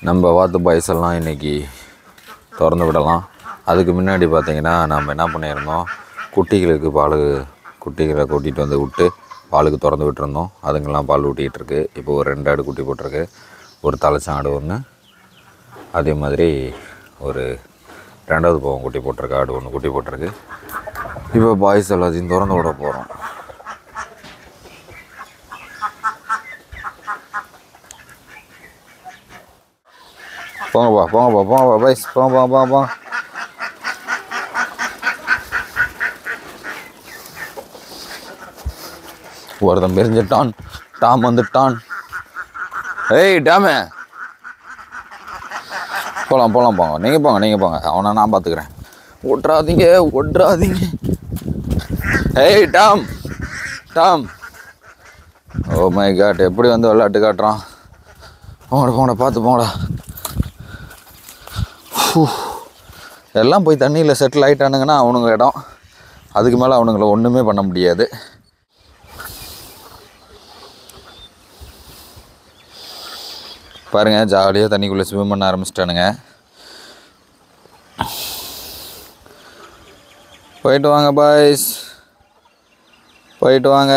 நம்ம வாத்து பாய்ஸ் எல்லாம் இன்றைக்கி திறந்து விடலாம் அதுக்கு முன்னாடி பார்த்தீங்கன்னா நம்ம என்ன பண்ணியிருந்தோம் குட்டிகளுக்கு பால் குட்டிகளை கூட்டிகிட்டு வந்து விட்டு பாலுக்கு திறந்து விட்டுருந்தோம் அதுங்கெல்லாம் பால் ஊட்டிகிட்டு இருக்கு இப்போ ஒரு ரெண்டு ஆடு குட்டி போட்டிருக்கு ஒரு தலைச்சான் ஆடு ஒன்று அதே மாதிரி ஒரு ரெண்டாவது பாவம் குட்டி போட்டிருக்கு ஆடு ஒன்று குட்டி போட்டிருக்கு இப்போ பாய்ஸ் எல்லாத்தையும் திறந்து விட போகிறோம் போங்கப்பா போங்கப்பா போங்கப்பா பாய்ஸ் போங்க போங்க போங்க போங்க ஒருத்தன் பிரிஞ்சிட்டான் டாம் வந்துட்டான் ஏய் டாமே போகலாம் போகலாம் போங்க நீங்கள் போங்க நீங்கள் போங்க அவனை நான் பார்த்துக்கிறேன் ஒட்டுறாதீங்க ஒட்டுறாதீங்க ஏய் Tom Tom oh my god எப்படி வந்து விளையாட்டு காட்டுறான் போங்கடா போங்கடா பார்த்து போங்கடா ஃபூ. எல்லாம் போய் தண்ணியில் செட்டில் ஆகிட்டானுங்கன்னா அவனுங்க இடம் அதுக்கு மேலே அவனுங்களை ஒன்றுமே பண்ண முடியாது பாருங்க ஜாலியாக தண்ணிக்குள்ளே ஸ்விம் பண்ண ஆரம்பிச்சிட்டானுங்க போயிட்டு வாங்க பாய்ஸ் போயிட்டு வாங்க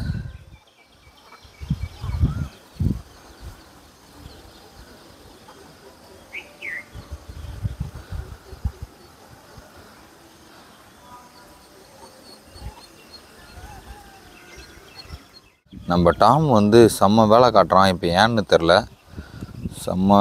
நம்ம டாம் வந்து செம்ம வேலை காட்டுறான் இப்போ ஏன்னு தெரில செம்ம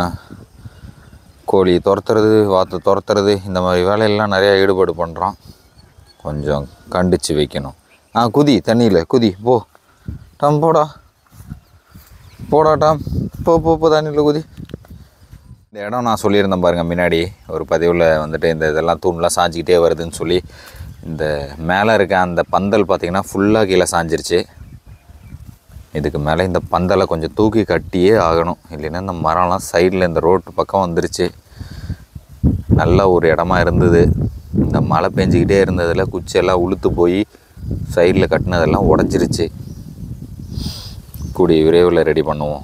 கோழி துரத்துறது வாத்து துரத்துறது இந்த மாதிரி வேலையெல்லாம் நிறையா ஈடுபாடு பண்ணுறான் கொஞ்சம் கண்டித்து வைக்கணும் ஆ குதி தண்ணியில் குதி போ டாம் போடா போடா டாம் போ போ போ தண்ணியில் குதி இந்த இடம் நான் சொல்லியிருந்தேன் பாருங்கள் முன்னாடி ஒரு பதிவில் வந்துட்டு இந்த இதெல்லாம் தூண்லாம் சாஞ்சிக்கிட்டே வருதுன்னு சொல்லி இந்த மேலே இருக்க அந்த பந்தல் பார்த்திங்கன்னா ஃபுல்லாக கீழே சாஞ்சிருச்சு இதுக்கு மேலே இந்த பந்தலை கொஞ்சம் தூக்கி கட்டியே ஆகணும் இல்லைன்னா இந்த மரம்லாம் சைடில் இந்த ரோட்டு பக்கம் வந்துருச்சு நல்ல ஒரு இடமா இருந்தது இந்த மழை பெஞ்சிக்கிட்டே இருந்ததில் குச்சியெல்லாம் உளுத்து போய் சைடில் கட்டினதெல்லாம் உடஞ்சிருச்சு கூடிய விரைவில் ரெடி பண்ணுவோம்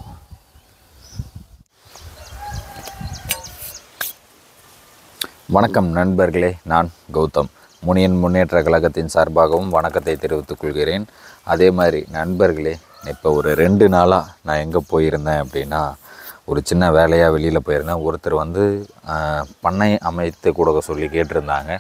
வணக்கம் நண்பர்களே நான் கௌதம் முனியன் முன்னேற்ற கழகத்தின் சார்பாகவும் வணக்கத்தை தெரிவித்துக் கொள்கிறேன் அதே மாதிரி நண்பர்களே இப்போ ஒரு ரெண்டு நாளாக நான் எங்கே போயிருந்தேன் அப்படின்னா ஒரு சின்ன வேலையாக வெளியில் போயிருந்தேன் ஒருத்தர் வந்து ஆஹ், பண்ணை அமைத்து கொடுக்க சொல்லி கேட்டிருந்தாங்க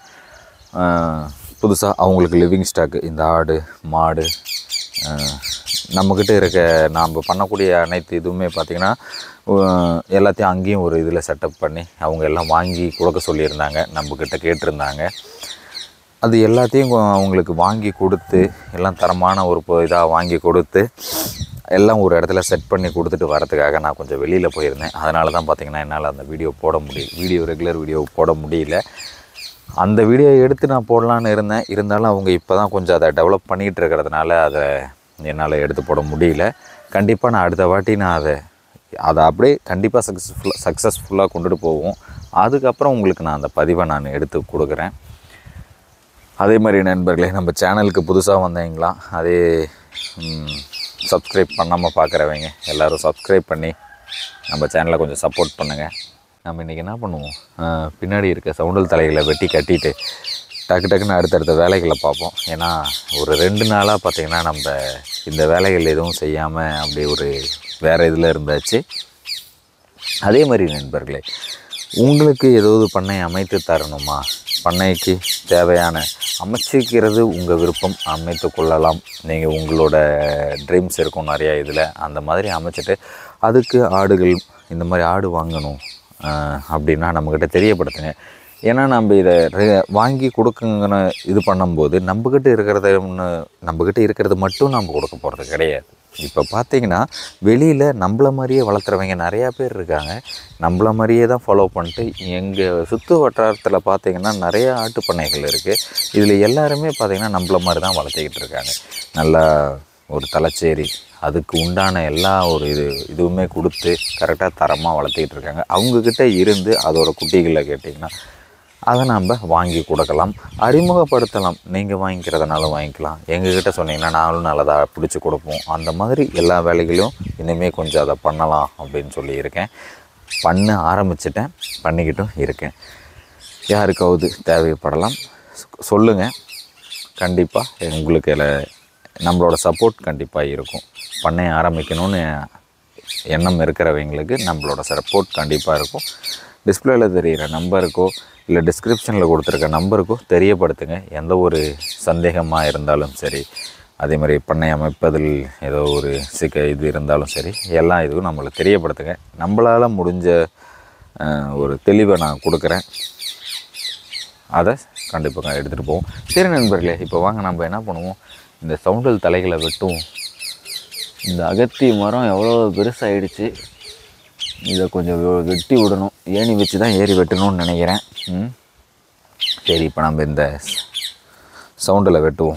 புதுசாக அவங்களுக்கு லிவிங் ஸ்டாக்கு இந்த ஆடு மாடு ஆஹ், நம்மக்கிட்ட இருக்க நாம் பண்ணக்கூடிய அனைத்து இதுவுமே பார்த்திங்கன்னா ஆஹ், எல்லாத்தையும் அங்கேயும் ஒரு இதில் செட்டப் பண்ணி அவங்க எல்லாம் வாங்கி கொடுக்க சொல்லியிருந்தாங்க நம்மக்கிட்ட கேட்டிருந்தாங்க அது எல்லாத்தையும் கொ- அவங்களுக்கு வாங்கி கொடுத்து எல்லாம் தரமான ஒரு இதாக வாங்கி கொடுத்து எல்லாம் ஒரு இடத்துல செட் பண்ணி கொடுத்துட்டு வரதுக்காக நான் கொஞ்சம் வெளியில் போயிருந்தேன் அதனால தான் பார்த்தீங்கன்னா என்னால் அந்த வீடியோ போட முடியல வீடியோ ரெகுலர் வீடியோ போட முடியல அந்த வீடியோ எடுத்து நான் போடலான்னு இருந்தேன் இருந்தாலும் அவங்க இப்போ தான் கொஞ்சம் அதை டெவலப் பண்ணிகிட்டு இருக்கிறதுனால அதை என்னால் எடுத்து போட முடியல கண்டிப்பாக நான் அடுத்த வாட்டி நான் அதை அதை அப்படியே கண்டிப்பாக சக்ஸஸ்ஃபுல்லாக சக்ஸஸ்ஃபுல்லாக கொண்டுட்டு போவோம் அதுக்கப்புறம் உங்களுக்கு நான் அந்த பதிவை நான் எடுத்து கொடுக்குறேன் அதே மாதிரி நண்பர்களே நம்ம சேனலுக்கு புதுசாக வந்தீங்களா அதே சப்ஸ்கிரைப் பண்ணாமல் பார்க்குறவங்க எல்லோரும் சப்ஸ்கிரைப் பண்ணி நம்ம சேனலை கொஞ்சம் சப்போர்ட் பண்ணுங்கள் நம்ம இன்றைக்கி என்ன பண்ணுவோம் அஹ், பின்னாடி இருக்க சவுண்டல் தலைகளை வெட்டி கட்டிட்டு டக்கு டக்குன்னு அடுத்தடுத்த வேலைகளை பார்ப்போம் ஏன்னா ஒரு ரெண்டு நாளாக பார்த்திங்கன்னா நம்ம இந்த வேலைகள் எதுவும் செய்யாமல் அப்படி ஒரு வேறு இதில் இருந்தாச்சு அதே மாதிரி நண்பர்களே உங்களுக்கு ஏதாவது பண்ணை அமைத்து தரணுமா பண்ணைக்கு தேவையான அமைச்சிக்கிறது உங்கள் விருப்பம் அமைத்து கொள்ளலாம் நீங்கள் உங்களோட ட்ரீம்ஸ் இருக்கும் நிறையா இதில் அந்த மாதிரி அமைச்சிட்டு அதுக்கு ஆடுகள் இந்த மாதிரி ஆடு வாங்கணும் ஆஹ், அப்படின்னா நம்மக்கிட்ட தெரியப்படுத்துங்க ஏன்னா நம்ம இதை ரெ- வாங்கி கொடுக்குங்கன்னு இது பண்ணும்போது நம்மக்கிட்ட இருக்கிறத ஒன்று நம்மக்கிட்ட இருக்கிறது மட்டும் நம்ம கொடுக்க போகிறது கிடையாது இப்போ பார்த்தீங்கன்னா வெளியில் நம்மள மாதிரியே வளர்த்துறவங்க நிறையா பேர் இருக்காங்க நம்மள மாதிரியே தான் ஃபாலோ பண்ணிட்டு எங்கள் சுற்று வட்டாரத்தில் பார்த்தீங்கன்னா நிறைய ஆட்டு பண்ணைகள் இருக்குது இதில் எல்லாருமே பார்த்தீங்கன்னா நம்மள மாதிரி தான் வளர்த்திக்கிட்டு இருக்காங்க நல்லா ஒரு தலைச்சேரி அதுக்கு உண்டான எல்லா ஒரு இது இதுவுமே கொடுத்து கரெக்டாக தரமாக வளர்த்திக்கிட்டு இருக்காங்க அவங்கக்கிட்ட இருந்து அதோட குட்டிகளை கேட்டிங்கன்னா அதை நம்ம வாங்கி கொடுக்கலாம் அறிமுகப்படுத்தலாம் நீங்கள் வாங்கிக்கிறதுனாலும் வாங்கிக்கலாம் எங்ககிட்ட சொன்னீங்கன்னா நாங்களும் நல்லதாக பிடிச்சி கொடுப்போம் அந்த மாதிரி எல்லா வேலைகளையும் இனிமேல் கொஞ்சம் அதை பண்ணலாம் அப்படின்னு சொல்லியிருக்கேன் பண்ண ஆரம்பிச்சிட்டேன் பண்ணிக்கிட்டும் இருக்கேன் யாருக்காவது தேவைப்படலாம் சொல்லுங்கள் கண்டிப்பாக உங்களுக்கு இதில் நம்மளோட சப்போர்ட் கண்டிப்பாக இருக்கும் பண்ணை ஆரம்பிக்கணும்னு எண்ணம் இருக்கிறவங்களுக்கு நம்மளோட சப்போர்ட் கண்டிப்பாக இருக்கும் டிஸ்பிளேயில் தெரிகிற நம்பருக்கோ இல்லை டிஸ்கிரிப்ஷனில் கொடுத்துருக்க நம்பருக்கோ தெரியப்படுத்துங்க எந்த ஒரு சந்தேகமாக இருந்தாலும் சரி அதே மாதிரி பண்ணை அமைப்பதில் ஏதோ ஒரு சிக்க இது இருந்தாலும் சரி எல்லா இதுவும் நம்மளுக்கு தெரியப்படுத்துங்க நம்மளால் முடிஞ்ச அஹ், ஒரு தெளிவை நான் கொடுக்குறேன் அதை கண்டிப்பாக எடுத்துகிட்டு போவோம் சரி நண்பர்களே இப்போ வாங்க நம்ம என்ன பண்ணுவோம் இந்த சவுண்டல் தலைகளை வெட்டுவோம் இந்த அகத்தி மரம் எவ்வளோ பெருசாகிடுச்சு இதை கொஞ்சம் வெ- வெட்டி விடணும் ஏணி வச்சு தான் ஏறி வெட்டணும்னு நினைக்கிறேன் ம் சரி இப்போ நம்ம இந்த சவுண்டில் வெட்டுவோம்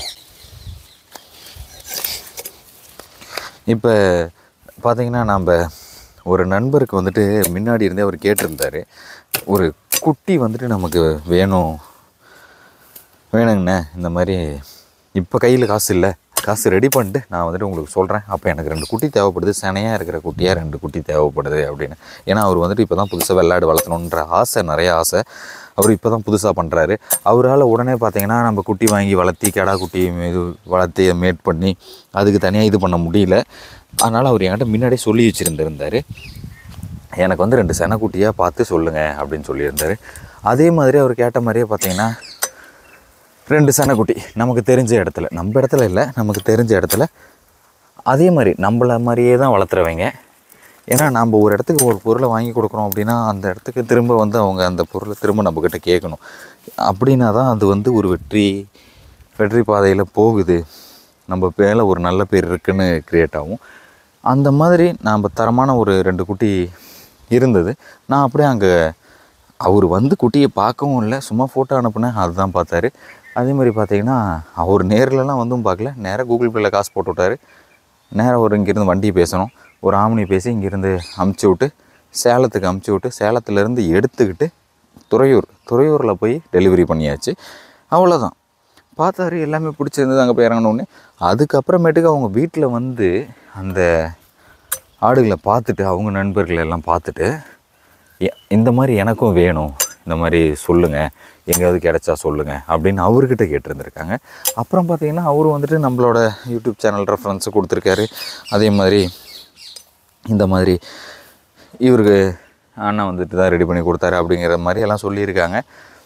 இப்போ பார்த்தீங்கன்னா நம்ம ஒரு நண்பருக்கு வந்துட்டு முன்னாடி இருந்தே அவர் கேட்டிருந்தாரு ஒரு குட்டி வந்துட்டு நமக்கு வேணும் வேணுங்கண்ணே இந்த மாதிரி இப்போ கையில் காசு இல்லை காசு ரெடி பண்ணிட்டு நான் வந்துட்டு உங்களுக்கு சொல்கிறேன் அப்போ எனக்கு ரெண்டு குட்டி தேவைப்படுது சனையாக இருக்கிற குட்டியாக ரெண்டு குட்டி தேவைப்படுது அப்படின்னு ஏன்னா அவர் வந்துட்டு இப்போ தான் புதுசாக வெள்ளாடு வளர்த்தணுன்ற ஆசை நிறைய ஆசை அவர் இப்போ தான் புதுசாக பண்ணுறாரு அவரால் உடனே பார்த்தீங்கன்னா நம்ம குட்டி வாங்கி வளர்த்தி கெடா குட்டி இது வளர்த்தி மேட் பண்ணி அதுக்கு தனியாக இது பண்ண முடியல அதனால் அவர் என்கிட்ட முன்னாடியே சொல்லி வச்சுருந்துருந்தார் எனக்கு வந்து ரெண்டு செனக்குட்டியாக பார்த்து சொல்லுங்கள் அப்படின்னு சொல்லியிருந்தார் அதே மாதிரி அவர் கேட்ட மாதிரியே பார்த்தீங்கன்னா ரெண்டு சனக்குட்டி நமக்கு தெரிஞ்ச இடத்துல நம்ம இடத்துல இல்லை நமக்கு தெரிஞ்ச இடத்துல அதே மாதிரி நம்மள மாதிரியே தான் வளர்த்துறவங்க ஏன்னா நம்ம ஒரு இடத்துக்கு ஒரு பொருளை வாங்கி கொடுக்குறோம் அப்படின்னா அந்த இடத்துக்கு திரும்ப வந்து அவங்க அந்த பொருளை திரும்ப நம்மக்கிட்ட கேட்கணும் அப்படின்னா தான் அது வந்து ஒரு வெற்றி வெற்றி பாதையில் போகுது நம்ம மேலே ஒரு நல்ல பேர் இருக்குன்னு க்ரியேட் ஆகும் அந்த மாதிரி நாம் தரமான ஒரு ரெண்டு குட்டி இருந்தது நான் அப்படியே அங்கே அவர் வந்து குட்டியை பார்க்கவும் இல்லை சும்மா ஃபோட்டோ அனுப்புனேன் அதுதான் பார்த்தாரு அதே மாதிரி பார்த்தீங்கன்னா அவர் நேர்லலாம் வந்தும் பார்க்கல நேராக கூகுள் பேயில் காசு போட்டு விட்டாரு நேராக ஒரு இங்கேருந்து வண்டி பேசணும் ஒரு ஆம்னி பேசி இங்கேருந்து அமுச்சு விட்டு சேலத்துக்கு அமுச்சு விட்டு சேலத்துலேருந்து எடுத்துக்கிட்டு துறையூர் துறையூரில் போய் டெலிவரி பண்ணியாச்சு அவ்வளோதான் பார்த்தாரு எல்லாமே பிடிச்சிருந்தது அங்கே போய் இறங்கினோடனே அதுக்கப்புறமேட்டுக்கு அவங்க வீட்டில் வந்து அந்த ஆடுகளை பார்த்துட்டு அவங்க நண்பர்கள் எல்லாம் பார்த்துட்டு எ- இந்த மாதிரி எனக்கும் வேணும் இந்த மாதிரி சொல்லுங்கள் எங்கேயாவது கிடைச்சா சொல்லுங்கள் அப்படின்னு அவர்கிட்ட கேட்டிருந்திருக்காங்க அப்புறம் பார்த்தீங்கன்னா அவர் வந்துட்டு நம்மளோட யூடியூப் சேனல் ரெஃபரன்ஸு கொடுத்துருக்காரு அதே மாதிரி இந்த மாதிரி இவருக்கு அண்ணன் வந்துட்டு தான் ரெடி பண்ணி கொடுத்தாரு அப்படிங்கிற மாதிரி எல்லாம் சொல்லியிருக்காங்க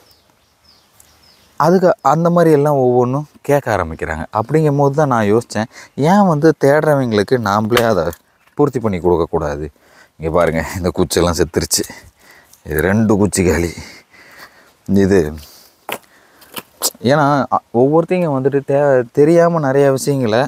அதுக்கு அந்த மாதிரி எல்லாம் ஒவ்வொன்றும் கேட்க ஆரம்பிக்கிறாங்க அப்படிங்கும் போது தான் நான் யோசித்தேன் ஏன் வந்து தேடுறவங்களுக்கு நாம்ளே அதை பூர்த்தி பண்ணி கொடுக்கக்கூடாது இங்கே பாருங்கள் இந்த குச்செல்லாம் செத்துருச்சு இது ரெண்டு குச்சி காலி இது ஏன்னா அ- ஒவ்வொருத்தையும் வந்துட்டு தே தெரியாமல் நிறைய விஷயங்களை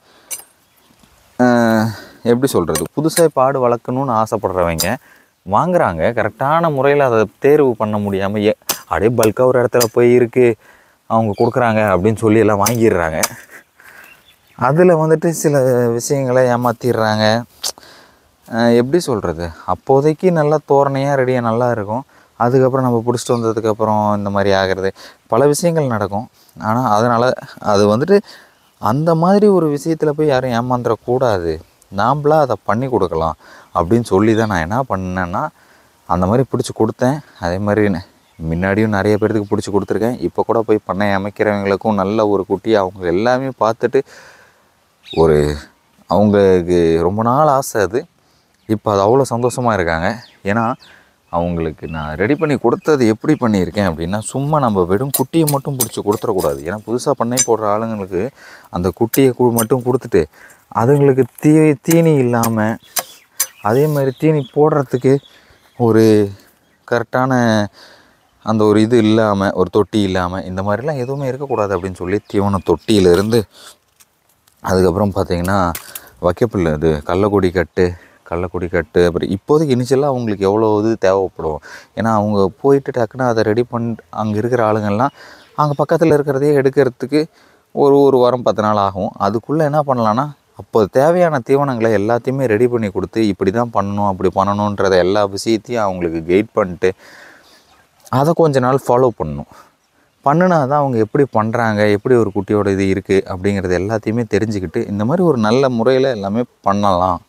ஆஹ், எப்படி சொல்கிறது புதுசாக பாடு வளர்க்கணும்னு ஆசைப்படுறவங்க வாங்குறாங்க கரெக்டான முறையில் அதை தேர்வு பண்ண முடியாமல் ஏ அப்படியே பல்காக ஒரு இடத்துல போய் இருக்குது அவங்க கொடுக்குறாங்க அப்படின்னு சொல்லி எல்லாம் வாங்கிடுறாங்க அதில் வந்துட்டு சில விஷயங்களை ஏமாற்றிடுறாங்க எப்படி சொல்கிறது அப்போதைக்கு நல்லா தோரணையாக ரெடியாக நல்லா இருக்கும் அதுக்கப்புறம் நம்ம பிடிச்சிட்டு வந்ததுக்கப்புறம் இந்த மாதிரி ஆகிறது பல விஷயங்கள் நடக்கும் ஆனால் அதனால் அது வந்துட்டு அந்த மாதிரி ஒரு விஷயத்தில் போய் யாரும் ஏமாந்துடக்கூடாது நாம்ளாக அதை பண்ணி கொடுக்கலாம் அப்படின்னு சொல்லி தான் நான் என்ன பண்ணேன்னா அந்த மாதிரி பிடிச்சி கொடுத்தேன் அதே மாதிரி ந- முன்னாடியும் நிறைய பேர்த்துக்கு பிடிச்சி கொடுத்துருக்கேன் இப்போ கூட போய் பண்ணை அமைக்கிறவங்களுக்கும் நல்ல ஒரு குட்டி அவங்க எல்லாமே பார்த்துட்டு ஒரு அவங்களுக்கு ரொம்ப நாள் ஆசை அது இப்போ அது அவ்வளோ சந்தோஷமாக இருக்காங்க ஏன்னா அவங்களுக்கு நான் ரெடி பண்ணி கொடுத்தது எப்படி பண்ணியிருக்கேன் அப்படின்னா சும்மா நம்ம வெறும் குட்டியை மட்டும் பிடிச்சி கொடுத்துடக்கூடாது ஏன்னா புதுசாக பண்ணை போடுற ஆளுங்களுக்கு அந்த குட்டியை கு- மட்டும் கொடுத்துட்டு அதுங்களுக்கு தீ தீனி இல்லாமல் அதே மாதிரி தீனி போடுறதுக்கு ஒரு கரெக்டான அந்த ஒரு இது இல்லாமல் ஒரு தொட்டி இல்லாமல் இந்த மாதிரிலாம் எதுவுமே இருக்கக்கூடாது அப்படின்னு சொல்லி தீவன தொட்டியிலேருந்து அதுக்கப்புறம் பார்த்தீங்கன்னா வைக்கப்புல் இது கள்ளக்குடி கட்டு கள்ளக்குடி கட்டு அப்புறம் இப்போதைக்கு இனிஷியலாக அவங்களுக்கு எவ்வளோ இது தேவைப்படும் ஏன்னா அவங்க போயிட்டு டக்குன்னு அதை ரெடி பண் அங்கே இருக்கிற ஆளுங்கள்லாம் அங்கே பக்கத்தில் இருக்கிறதையே எடுக்கிறதுக்கு ஒரு ஒரு வாரம் பத்து நாள் ஆகும் அதுக்குள்ளே என்ன பண்ணலான்னா அப்போ தேவையான தீவனங்களை எல்லாத்தையுமே ரெடி பண்ணி கொடுத்து இப்படி தான் பண்ணணும் அப்படி பண்ணணுன்றத எல்லா விஷயத்தையும் அவங்களுக்கு கைட் பண்ணிட்டு அதை கொஞ்ச நாள் ஃபாலோ பண்ணணும் பண்ணுனா தான் அவங்க எப்படி பண்ணுறாங்க எப்படி ஒரு குட்டியோட இது இருக்குது அப்படிங்கிறது எல்லாத்தையுமே தெரிஞ்சுக்கிட்டு இந்த மாதிரி ஒரு நல்ல முறையில் எல்லாமே பண்ணலாம்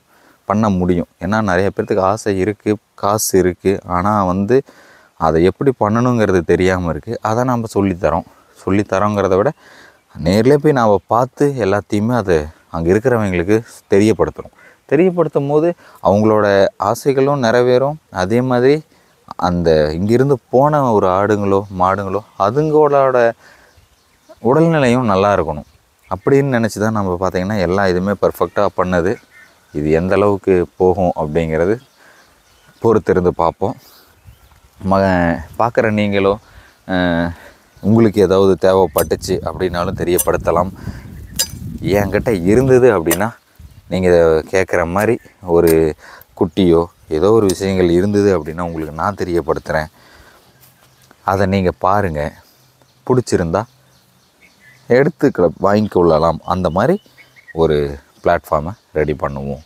பண்ண முடியும் ஏன்னா நிறைய பேர்த்துக்கு ஆசை இருக்குது காசு இருக்குது ஆனால் வந்து அதை எப்படி பண்ணணுங்கிறது தெரியாமல் இருக்குது அதை நம்ம சொல்லித்தரோம் சொல்லித்தரோங்கிறத விட நேர்லேயே போய் நாம் பார்த்து எல்லாத்தையுமே அதை அங்கே இருக்கிறவங்களுக்கு தெரியப்படுத்துகிறோம் தெரியப்படுத்தும் போது அவங்களோட ஆசைகளும் நிறைவேறும் அதே மாதிரி அந்த இங்கிருந்து போன ஒரு ஆடுங்களோ மாடுங்களோ அதுங்களோட உடல்நிலையும் நல்லா இருக்கணும் அப்படின்னு நினச்சி தான் நம்ம பார்த்திங்கன்னா எல்லா இதுவுமே பர்ஃபெக்டாக பண்ணது இது எந்த அளவுக்கு போகும் அப்படிங்கிறது பொறுத்திருந்து பார்ப்போம் ம பார்க்குற நீங்களோ அஹ், உங்களுக்கு ஏதாவது தேவைப்பட்டுச்சு அப்படின்னாலும் தெரியப்படுத்தலாம் என்கிட்ட இருந்தது அப்படின்னா நீங்கள் கேட்குற மாதிரி ஒரு குட்டியோ ஏதோ ஒரு விஷயங்கள் இருந்தது அப்படின்னா உங்களுக்கு நான் தெரியப்படுத்துகிறேன் அதை நீங்கள் பாருங்கள் பிடிச்சிருந்தா எடுத்து வாங்கிக் கொள்ளலாம் அந்த மாதிரி ஒரு பிளாட்ஃபார்மை ரெடி பண்ணுவோம்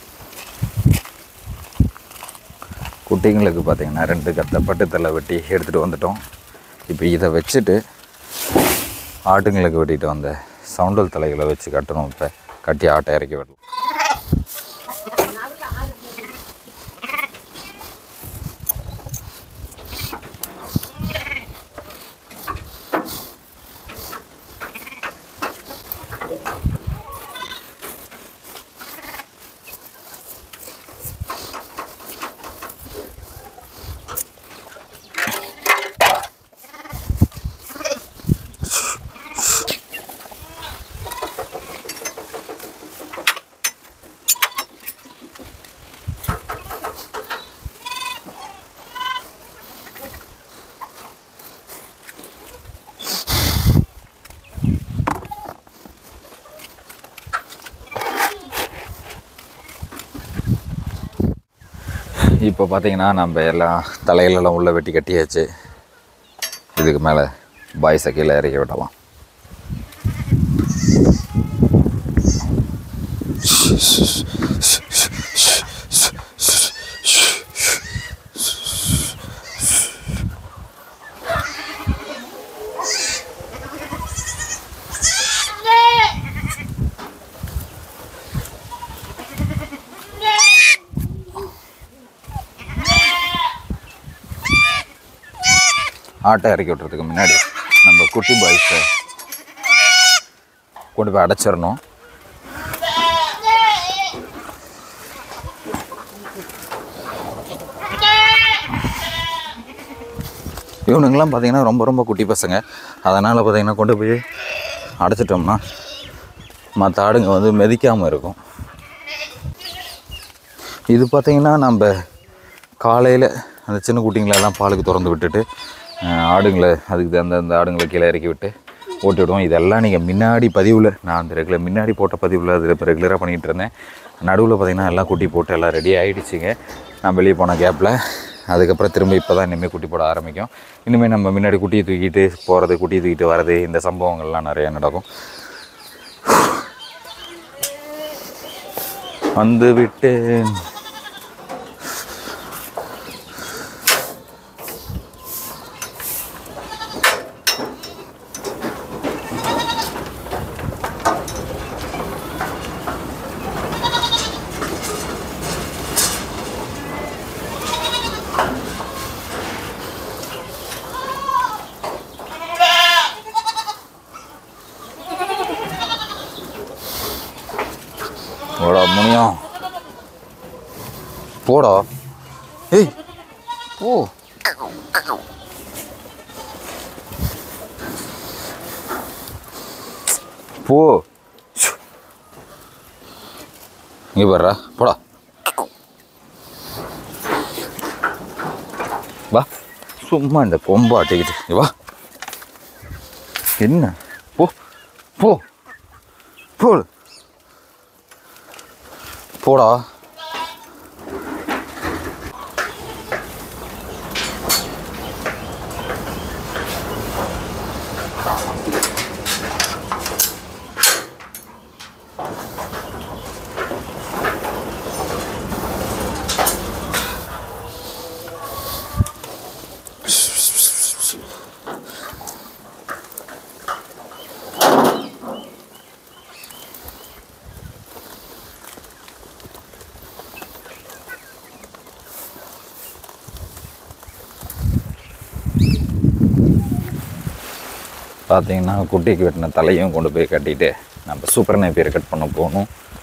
குட்டிங்களுக்கு பார்த்தீங்கன்னா ரெண்டு கத்த பட்டு தலை வெட்டி எடுத்துகிட்டு வந்துட்டோம் இப்போ இதை வச்சுட்டு ஆட்டுங்களுக்கு வெட்டிட்டு வந்த சவுண்டல் தலைகளை வச்சு கட்டணும் இப்போ கட்டி ஆட்டை இறக்கி விடலாம் இப்போ பார்த்தீங்கன்னா நம்ம எல்லாம் தலைகளெல்லாம் உள்ளே வெட்டி கட்டியாச்சு இதுக்கு மேலே பாய்ஸை கீழே இறக்கி விடலாம் ஆட்டை இறக்கி விட்டுறதுக்கு முன்னாடி நம்ம குட்டி பாய்ஸை கொண்டு போய் அடைச்சிடணும் இவனுங்கெல்லாம் பார்த்தீங்கன்னா ரொம்ப ரொம்ப குட்டி பசங்க அதனால் பார்த்தீங்கன்னா கொண்டு போய் அடைச்சிட்டோம்னா மற்ற ஆடுங்க வந்து மிதிக்காமல் இருக்கும் இது பார்த்தீங்கன்னா நம்ம காலையில் அந்த சின்ன குட்டிங்களெல்லாம் பாலுக்கு திறந்து விட்டுட்டு அஹ், ஆடுங்களை அதுக்கு அந்த அந்த ஆடுங்களை கீழே இறக்கி விட்டு ஓட்டி விடுவோம் இதெல்லாம் நீங்கள் முன்னாடி பதிவில் நான் அந்த ரெகுலர் முன்னாடி போட்ட பதிவில் அதில் இப்போ ரெகுலராக பண்ணிகிட்டு இருந்தேன் நடுவில் பார்த்தீங்கன்னா எல்லாம் குட்டி போட்டு எல்லாம் ரெடி ஆகிடுச்சிங்க நான் வெளியே போன கேப்பில் அதுக்கப்புறம் திரும்ப இப்போ தான் இனிமேல் குட்டி போட ஆரம்பிக்கும் இனிமேல் நம்ம முன்னாடி குட்டியை தூக்கிட்டு போகிறது குட்டியை தூக்கிட்டு வர்றது இந்த சம்பவங்கள்லாம் நிறைய நடக்கும் வந்து விட்டு போடா முனியம் போடா ஏய் போ போ ஷு. இங்க பாருடா போடா வா சும்மா இந்த கொம்பு ஆட்டிக்கிட்டு இங்க வா என்ன போ போ போ போடா பார்த்தீங்கன்னா குட்டிக்கு வெட்டின தலையும் கொண்டு போய் கட்டிட்டு நம்ம சூப்பர் நேப்பியர் கட் பண்ண போகணும்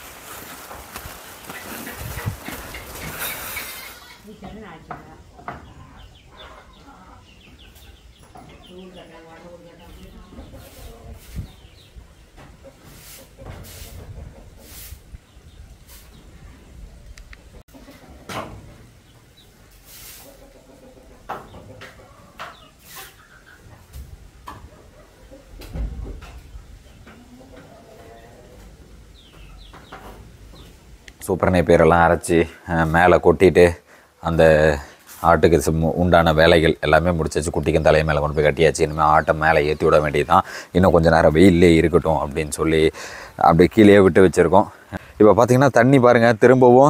சூப்பர் நேப்பியரெல்லாம் அரைச்சி மேலே கொட்டிட்டு அந்த ஆட்டுக்கு சிம் உண்டான வேலைகள் எல்லாமே முடிச்சாச்சு குட்டிக்கும் தலையை மேலே கொண்டு போய் கட்டியாச்சு இனிமேல் ஆட்டை மேலே ஏற்றி விட வேண்டியதுதான் இன்னும் கொஞ்சம் நேரம் வெயிலே இருக்கட்டும் அப்படின்னு சொல்லி அப்படியே கீழே விட்டு வச்சுருக்கோம் இப்போ பார்த்தீங்கன்னா தண்ணி பாருங்கள் திரும்பவும்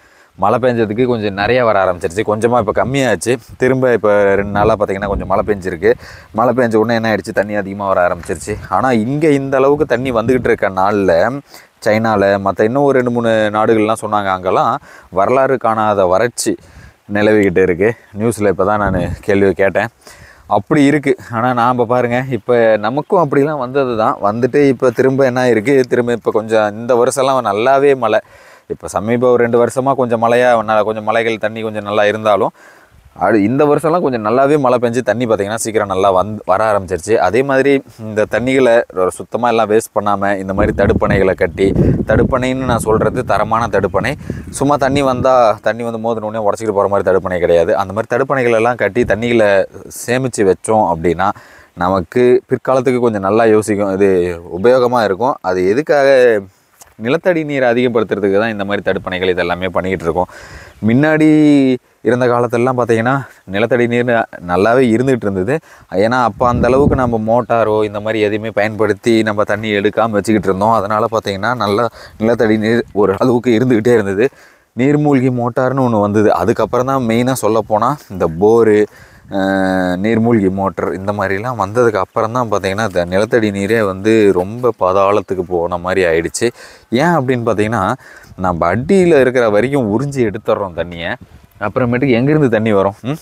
மழை பெஞ்சதுக்கு கொஞ்சம் நிறைய வர ஆரம்பிச்சிருச்சு கொஞ்சமாக இப்போ கம்மியாச்சு திரும்ப இப்போ ரெண்டு நாளாக பார்த்தீங்கன்னா கொஞ்சம் மழை பெஞ்சிருக்கு மழை பெஞ்ச உடனே என்ன ஆயிடுச்சு தண்ணி அதிகமாக வர ஆரம்பிச்சிருச்சு ஆனால் இங்கே இந்த அளவுக்கு தண்ணி வந்துக்கிட்டு இருக்க நாளில் சைனாவில் மற்ற இன்னும் ஒரு ரெண்டு மூணு நாடுகள்லாம் சொன்னாங்க அங்கெல்லாம் வரலாறு காணாத வறட்சி நிலவிக்கிட்டு இருக்குது நியூஸில் இப்போ தான் நான் கேள்வி கேட்டேன் அப்படி இருக்குது ஆனால் நாம் பாருங்கள் இப்போ நமக்கும் அப்படிலாம் வந்தது தான் வந்துட்டு இப்போ திரும்ப என்ன இருக்குது திரும்ப இப்போ கொஞ்சம் இந்த வருஷம்லாம் நல்லாவே மழை இப்போ சமீப ஒரு ரெண்டு வருஷமாக கொஞ்சம் மழையாக ந- கொஞ்சம் மலைகள் தண்ணி கொஞ்சம் நல்லா இருந்தாலும் அது இந்த வருஷம்லாம் கொஞ்சம் நல்லாவே மழை பெஞ்சு தண்ணி பார்த்திங்கன்னா சீக்கிரம் நல்லா வந்து வர ஆரம்பிச்சிருச்சு அதே மாதிரி இந்த தண்ணிகளை சுத்தமாக எல்லாம் வேஸ்ட் பண்ணாமல் இந்த மாதிரி தடுப்பணைகளை கட்டி தடுப்பணைன்னு நான் சொல்கிறது தரமான தடுப்பணை சும்மா தண்ணி வந்தால் தண்ணி வந்து மோதினோடனே உடச்சிக்கிட்டு போகிற மாதிரி தடுப்பணை கிடையாது அந்த மாதிரி தடுப்பணைகள் எல்லாம் கட்டி தண்ணிகளை சேமித்து வச்சோம் அப்படின்னா நமக்கு பிற்காலத்துக்கு கொஞ்சம் நல்லா யோசிக்கும் இது உபயோகமாக இருக்கும் அது எதுக்காக நிலத்தடி நீரை அதிகப்படுத்துறதுக்கு தான் இந்த மாதிரி தடுப்பணைகள் இதெல்லாமே பண்ணிக்கிட்டு இருக்கோம் முன்னாடி இருந்த காலத்திலலாம் பார்த்தீங்கன்னா நிலத்தடி நீர் நல்லாவே இருந்துகிட்டு இருந்தது ஏன்னா அப்போ அந்த அளவுக்கு நம்ம மோட்டாரோ இந்த மாதிரி எதையுமே பயன்படுத்தி நம்ம தண்ணி எடுக்காமல் வச்சுக்கிட்டு இருந்தோம் அதனால் பார்த்தீங்கன்னா நல்லா நிலத்தடி நீர் ஒரு அளவுக்கு இருந்துக்கிட்டே இருந்தது நீர்மூழ்கி மோட்டார்னு ஒன்று வந்தது அதுக்கப்புறம் தான் மெயினாக சொல்லப்போனால் இந்த போரு அஹ், நீர்மூழ்கி மோட்டர் இந்த மாதிரிலாம் வந்ததுக்கு அப்புறம் தான் பார்த்தீங்கன்னா இந்த நிலத்தடி நீரே வந்து ரொம்ப பாதாளத்துக்கு போன மாதிரி ஆயிடுச்சு ஏன் அப்படின்னு பார்த்தீங்கன்னா நம்ம அடியில் இருக்கிற வரைக்கும் உறிஞ்சி எடுத்துடுறோம் தண்ணியை அப்புறமேட்டுக்கு எங்கேருந்து தண்ணி வரும் ம்?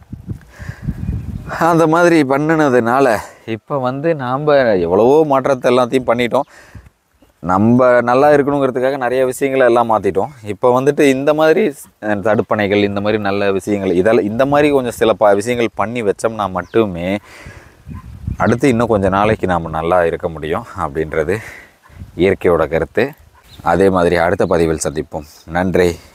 அந்த மாதிரி பண்ணினதுனால இப்போ வந்து நாம் எவ்வளவோ மாற்றத்தை எல்லாத்தையும் பண்ணிட்டோம் நம்ம நல்லா இருக்கணுங்கிறதுக்காக நிறைய விஷயங்களை எல்லாம் மாற்றிட்டோம் இப்போ வந்துட்டு இந்த மாதிரி அஹ், தடுப்பணைகள் இந்த மாதிரி நல்ல விஷயங்கள் இதெல்லாம் இந்த மாதிரி கொஞ்சம் சில ப விஷயங்கள் பண்ணி வச்சோம்னா மட்டுமே அடுத்து இன்னும் கொஞ்சம் நாளைக்கு நாம் நல்லா இருக்க முடியும் அப்படின்றது இயற்கையோட கருத்து அதே மாதிரி அடுத்த பதிவில் சந்திப்போம் நன்றி